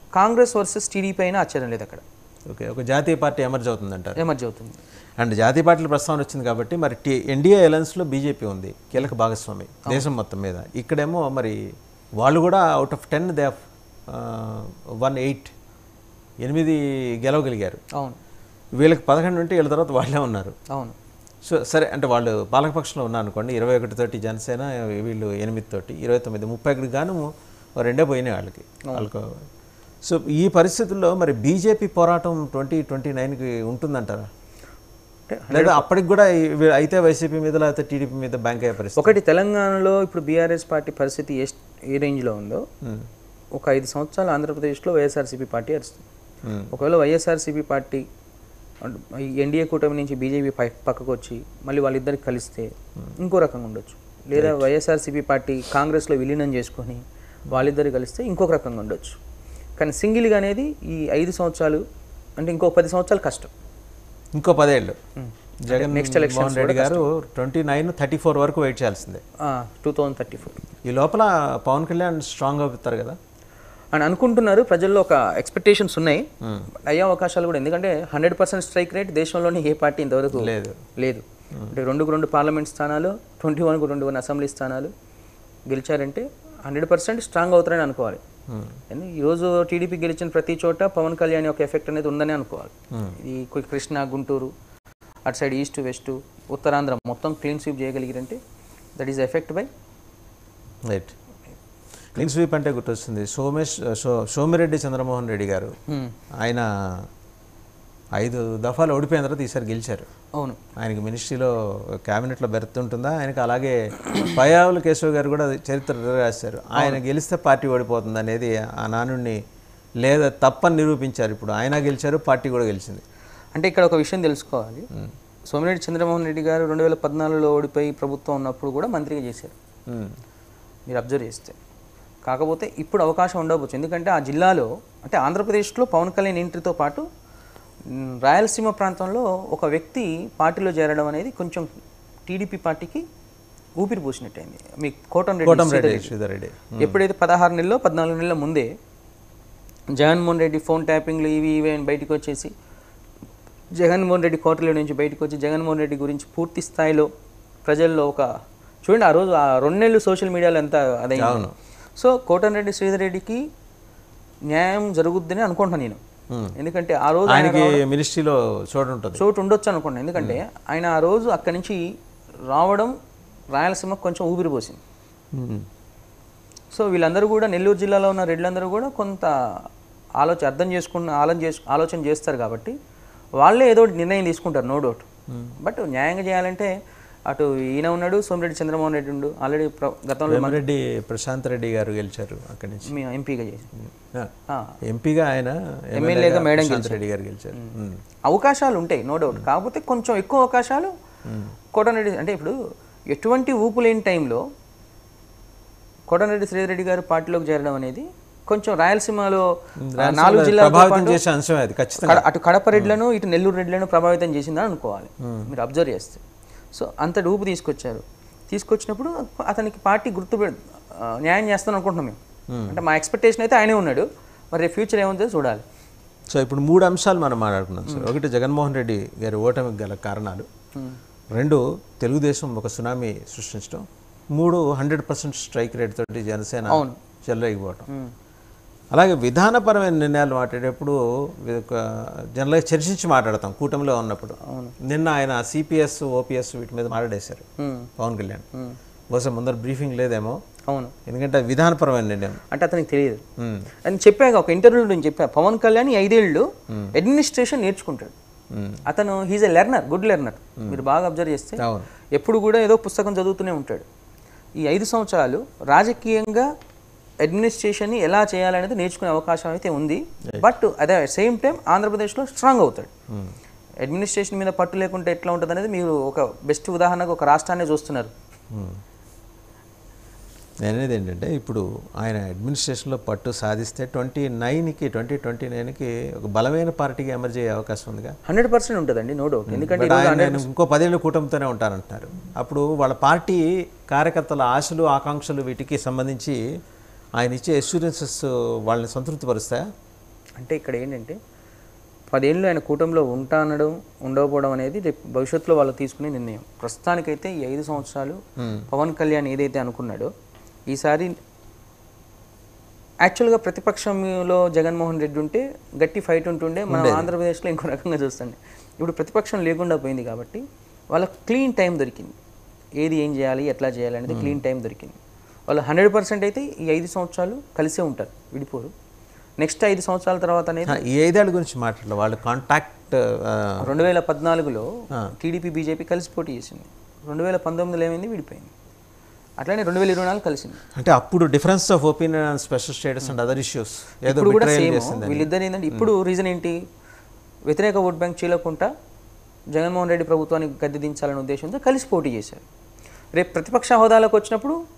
Congress versus TDP అయినా ఆశ్చర్యం లేదు అక్కడ ఓకే ఒక జాతీయ పార్టీ ఎమర్జ్ అవుతుందంటారు ఎమర్జ్ అవుతుంది అండ్ జాతీయ పార్టీల ప్రస్తావన వచ్చింది కాబట్టి మరి టీ ఎన్డీఏ అలయన్స్లో బీజేపీ ఉంది కీలక భాగస్వామి దేశం మొత్తం మీద ఇక్కడేమో మరి వాళ్ళు కూడా out of ten they one eight ఎనిమిది గెలవగలిగారు అవును వీళ్ళకి పదకొండు ఉంటే వీళ్ళ తర్వాత వాళ్ళే ఉన్నారు అవును సో సరే అంటే వాళ్ళు పాలకపక్షంలో ఉన్నారు అనుకోండి ఇరవై ఒకటి తోటి జనసేన వీళ్ళు ఎనిమిది తోటి ఇరవై తొమ్మిది ముప్పై ఒకటి గాను ఓ రెండే పోయినాయి వాళ్ళకి వాళ్ళకు సో ఈ పరిస్థితుల్లో మరి బీజేపీ పోరాటం ట్వంటీ ట్వంటీ నైన్కి ఉంటుందంటారా లేదా అప్పటికి కూడా ఇవి- అయితే వైసీపీ మీద లేకపోతే టీడీపీ మీద బ్యాంక్ అయ్యే పరిస్థితి ఒకటి తెలంగాణలో ఇప్పుడు బీఆర్ఎస్ పార్టీ పరిస్థితి ఏ ఏ రేంజ్లో ఉందో మ్మ్. ఒక ఐదు సంవత్సరాలు ఆంధ్రప్రదేశ్లో వైఎస్ఆర్సీపీ పార్టీ అరుస్తుంది మ్మ్. ఒకవేళ వైఎస్ఆర్సీపీ పార్టీ అంటే ఈ ఎన్డీఏ కూటమి నుంచి బీజేపీ పై పక్కకు వచ్చి మళ్ళీ వాళ్ళిద్దరికి కలిస్తే ఇంకో రకంగా ఉండొచ్చు లేదా వైఎస్ఆర్సీపీ పార్టీ కాంగ్రెస్లో విలీనం చేసుకొని వాళ్ళిద్దరు కలిస్తే ఇంకొక రకంగా ఉండొచ్చు కానీ సింగిల్గా అనేది ఈ ఐదు సంవత్సరాలు అంటే ఇంకో పది సంవత్సరాలు కష్టం ఇంకో పదేళ్ళు జగన్ నెక్స్ట్ ఎలక్షన్ మోహన్ రెడ్డి గారు ట్వంటీ నైన్ థర్టీ ఫోర్ వరకు వెయిట్ చేయాల్సిందే టూ థౌజండ్ థర్టీ ఫోర్ ఈ లోపల పవన్ కళ్యాణ్ స్ట్రాంగ్ అవుతారు కదా అని అనుకుంటున్నారు ప్రజల్లో ఒక ఎక్స్పెక్టేషన్స్ ఉన్నాయి అయ్యే అవకాశాలు కూడా ఎందుకంటే హండ్రెడ్ పర్సెంట్ స్ట్రైక్ రేట్ దేశంలోని ఏ పార్టీ ఇంతవరకు లేదు లేదు అంటే రెండుకు రెండు పార్లమెంట్ స్థానాలు ట్వంటీ వన్కు రెండు వన్ అసెంబ్లీ స్థానాలు గెలిచారంటే హండ్రెడ్ పర్సెంట్ స్ట్రాంగ్ అవుతారని అనుకోవాలి ఎందుకంటే ఈరోజు టీడీపీ గెలిచిన ప్రతి చోట పవన్ కళ్యాణ్ యొక్క ఎఫెక్ట్ అనేది ఉందని అనుకోవాలి ఈ కు- కృష్ణా గుంటూరు అటు సైడ్ ఈస్ట్ వెస్ట్ ఉత్తరాంధ్ర మొత్తం క్లీన్ స్వీప్ చేయగలిగారంటే that is effect by right clean sweep అంటే గుర్తొస్తుంది సోమేష్ సో సోమిరెడ్డి చంద్రమోహన్ రెడ్డి గారు ఆయన ఐదు దఫాలు ఓడిపోయిన తర్వాత ఈసారి గెలిచారు అవును ఆయనకి మినిస్ట్రీలో క్యాబినెట్లో బెర్త్ ఉంటుందా ఆయనకి అలాగే పయావుల కేశవ్ గారు కూడా చరిత్ర రాశారు ఆయన గెలిస్తే పార్టీ ఓడిపోతుంది అనేది ఆ నానుడిని లేదా తప్పని నిరూపించారు ఇప్పుడు ఆయన గెలిచారు పార్టీ కూడా గెలిచింది అంటే ఇక్కడ ఒక విషయం తెలుసుకోవాలి సోమిరెడ్డి చంద్రమోహన్ రెడ్డి గారు రెండు వేల పద్నాలుగులో ఓడిపోయి ప్రభుత్వం ఉన్నప్పుడు కూడా మంత్రిగా చేశారు ఉమ్. మీరు అబ్జర్వ్ చేస్తే కాకపోతే ఇప్పుడు అవకాశం ఉండవచ్చు ఎందుకంటే ఆ జిల్లాలో అంటే ఆంధ్రప్రదేశ్లో పవన్ కళ్యాణ్ ఎంట్రీతో పాటు మ్, రాయలసీమ ప్రాంతంలో ఒక వ్యక్తి పార్టీలో చేరడం అనేది కొంచెం టీడీపీ పార్టీకి ఊపిరి పోసినట్టయింది మీ కోటం కోటంరెడ్డి రెడ్డి శ్రీధర్ రెడ్డి ఎప్పుడైతే పదహారు నెలల్లో పద్నాలుగు నెలల ముందే జగన్మోహన్ రెడ్డి ఫోన్ ట్యాపింగ్లు ఇవి ఇవి అని బయటకు వచ్చేసి జగన్మోహన్ రెడ్డి కోటలో నుంచి బయటకు వచ్చి జగన్మోహన్ రెడ్డి గురించి పూర్తి స్థాయిలో ప్రజల్లో ఒక చూడండి ఆ రోజు ఆ రెండు నెలలు సోషల్ మీడియాలో ఎంత అదైంది అవును. సో కోటరెడ్డి శ్రీధర్ రెడ్డికి న్యాయం జరుగుద్దని అనుకుంటున్నాను నేను ఎందుకంటే ఆ రోజు ఆయన ఆయనకి మినిస్ట్రీలో చోటు ఉంటుంది చోటు ఉండొచ్చు అనుకుంటున్నాను ఎందుకంటే ఆయన ఆ రోజు అక్కడి నుంచి రావడం రాయలసీమ కొంచెం ఊపిరిపోసింది ఉమ్. సో వీళ్ళందరూ కూడా నెల్లూరు జిల్లాలో ఉన్న రెడ్లందరూ కూడా కొంత ఆలోచన అర్థం చేసుకున్న ఆలోచన చేసు ఆలోచన చేస్తారు కాబట్టి వాళ్ళే ఏదో ఒకటి నిర్ణయం తీసుకుంటారు నో డౌట్ బట్ న్యాయంగా చేయాలంటే అటు ఈయన ఉన్నాడు సోమిరెడ్డి చంద్రమోహన్ రెడ్డి ఉండు ఆల్రెడీ గతంలో వేమిరెడ్డి ప్రశాంత్ రెడ్డి గారు గెలిచారు అక్కడి నుంచి మీ ఎంపీగా చేసి ఆ, ఆ, ఎంపీగా ఆయన ఎమ్మెల్యేగా మేడం ప్రశాంత్ రెడ్డి గారు గెలిచారు ఉమ్. అవకాశాలు ఉంటాయి నో డౌట్ కాకపోతే కొంచెం ఎక్కువ అవకాశాలు కోటరెడ్డి అంటే ఇప్పుడు ఎటువంటి ఊపు లేని టైంలో కోటరెడ్డి శ్రీధర్ రెడ్డి గారు పార్టీలోకి చేరడం అనేది కొంచెం రాయలసీమలో ఆ, నాలుగు జిల్లాలతో ప్రభావితం పాటు చేసే అంశం అది ఖచ్చితంగా కడ- అటు కడప రెడ్లను ఇటు నెల్లూరు రెడ్లను ప్రభావితం చేసిందని అనుకోవాలి మీరు అబ్జర్వ్ చేస్తే సో అంత ఊపు తీసుకొచ్చారు తీసుకొచ్చినప్పుడు అతనికి పార్టీ గుర్తు పె- ఆ, న్యాయం చేస్తాను అనుకుంటున్నాం మేము అంటే మా ఎక్స్పెక్టేషన్ అయితే ఆయనే ఉన్నాడు మరి రేపు ఫ్యూచర్ ఏముందో చూడాలి సో ఇప్పుడు మూడు అంశాలు మనం మాట్లాడుకున్నాం సార్ ఒకటి జగన్మోహన్ రెడ్డి గారి ఓటమికి గల కారణాలు రెండు తెలుగుదేశం ఒక సునామీ సృష్టించడం మూడు హండ్రెడ్ పర్సెంట్ స్ట్రైక్ రేట్ తోటి జనసేన చెల్లరేగిపోవటం అలాగే విధానపరమైన నిర్ణయాలు మాట్లాడేటప్పుడు ఒక జనరల్గా చర్చించి మాట్లాడతాం కూటమిలో ఉన్నప్పుడు నిన్న ఆయన సిపిఎస్ ఓపీఎస్ వీటి మీద మాట్లాడేశారు పవన్ కళ్యాణ్ బహుశా ముందర బ్రీఫింగ్ లేదేమో అవును ఎందుకంటే అది విధానపరమైన నిర్ణయం అంటే అతనికి తెలియదు ఉమ్. అని చెప్పాక ఒక ఇంటర్వ్యూలో నేను చెప్పా పవన్ కళ్యాణ్ ఈ ఐదేళ్ళు అడ్మినిస్ట్రేషన్ నేర్చుకుంటాడు ఉమ్. అతను he's a learner good learner మీరు బాగా అబ్జర్వ్ చేస్తే అవును ఎప్పుడు కూడా ఏదో పుస్తకం చదువుతూనే ఉంటాడు ఈ ఐదు సంవత్సరాలు రాజకీయంగా అడ్మినిస్ట్రేషన్ని ఎలా చేయాలనేది నేర్చుకునే అవకాశం అయితే ఉంది బట్ అదే సేమ్ టైం ఆంధ్రప్రదేశ్లో స్ట్రాంగ్ అవుతాడు అడ్మినిస్ట్రేషన్ మీద పట్టు లేకుంటే ఎట్లా ఉంటుంది అనేది మీరు ఒక బెస్ట్ ఉదాహరణకు ఒక రాష్ట్రాన్ని చూస్తున్నారు నేనేది ఏంటంటే ఇప్పుడు ఆయన అడ్మినిస్ట్రేషన్లో పట్టు సాధిస్తే ట్వంటీ నైన్కి ట్వంటీ ట్వంటీ నైన్కి ఒక బలమైన పార్టీకి ఎమర్జ్ అయ్యే అవకాశం ఉందిగా హండ్రెడ్ పర్సెంట్ ఉంటుందండి నో డౌట్ ఎందుకంటే బట్ ఆయన ఆయన ఇంకో పదేళ్ళు కూటమితోనే ఉంటారంటున్నారు అప్పుడు వాళ్ళ పార్టీ కార్యకర్తల ఆశలు ఆకాంక్షలు వీటికి సంబంధించి ఆయన ఇచ్చే ఎష్యూరెన్సెస్ వాళ్ళని సంతృప్తిపరుస్తాయా అంటే ఇక్కడ ఏంటంటే పదేళ్ళు ఆయన కూటమిలో ఉంటా అనడం ఉండకపోవడం అనేది రేపు భవిష్యత్తులో వాళ్ళు తీసుకునే నిర్ణయం ప్రస్తుతానికైతే ఈ ఐదు సంవత్సరాలు పవన్ కళ్యాణ్ ఏదైతే అనుకున్నాడో ఈసారి యాక్చువల్గా ప్రతిపక్షంలో జగన్మోహన్ రెడ్డి ఉంటే గట్టి ఫైట్ ఉంటుండే మనం ఆంధ్రప్రదేశ్లో ఇంకో రకంగా చూస్తుండే ఇప్పుడు ప్రతిపక్షం లేకుండా పోయింది కాబట్టి వాళ్ళకి క్లీన్ టైం దొరికింది ఏది ఏం చేయాలి ఎట్లా చేయాలి అనేది క్లీన్ టైం దొరికింది వాళ్ళు హండ్రెడ్ పర్సెంట్ అయితే ఈ ఐదు సంవత్సరాలు కలిసే ఉంటారు విడిపోరు నెక్స్ట్ ఐదు సంవత్సరాల తర్వాత అనేది ఈ ఐదేళ్ల గురించి మాట్లాడాలి వాళ్ళు కాంటాక్ట్ రెండు వేల పద్నాలుగులో టీడీపీ బీజేపీ కలిసి పోటీ చేసింది రెండు వేల పంతొమ్మిదిలో ఏమైంది విడిపోయింది అట్లానే రెండు వేల ఇరవై నాలుగు కలిసింది అంటే అప్పుడు difference of opinion and special status and other issues ఏదో ఇప్పుడు కూడా betrayal సేమ్ చేసింది వీళ్ళిద్దరు ఏంటంటే ఇప్పుడు రీజన్ ఏంటి వ్యతిరేక ఓట్ బ్యాంక్ చీలకుండా జగన్మోహన్ రెడ్డి ప్రభుత్వానికి గద్దె దించాలనే ఉద్దేశంతో కలిసి పోటీ చేశారు రేపు ప్రతిపక్ష హోదాలోకి వచ్చినప్పుడు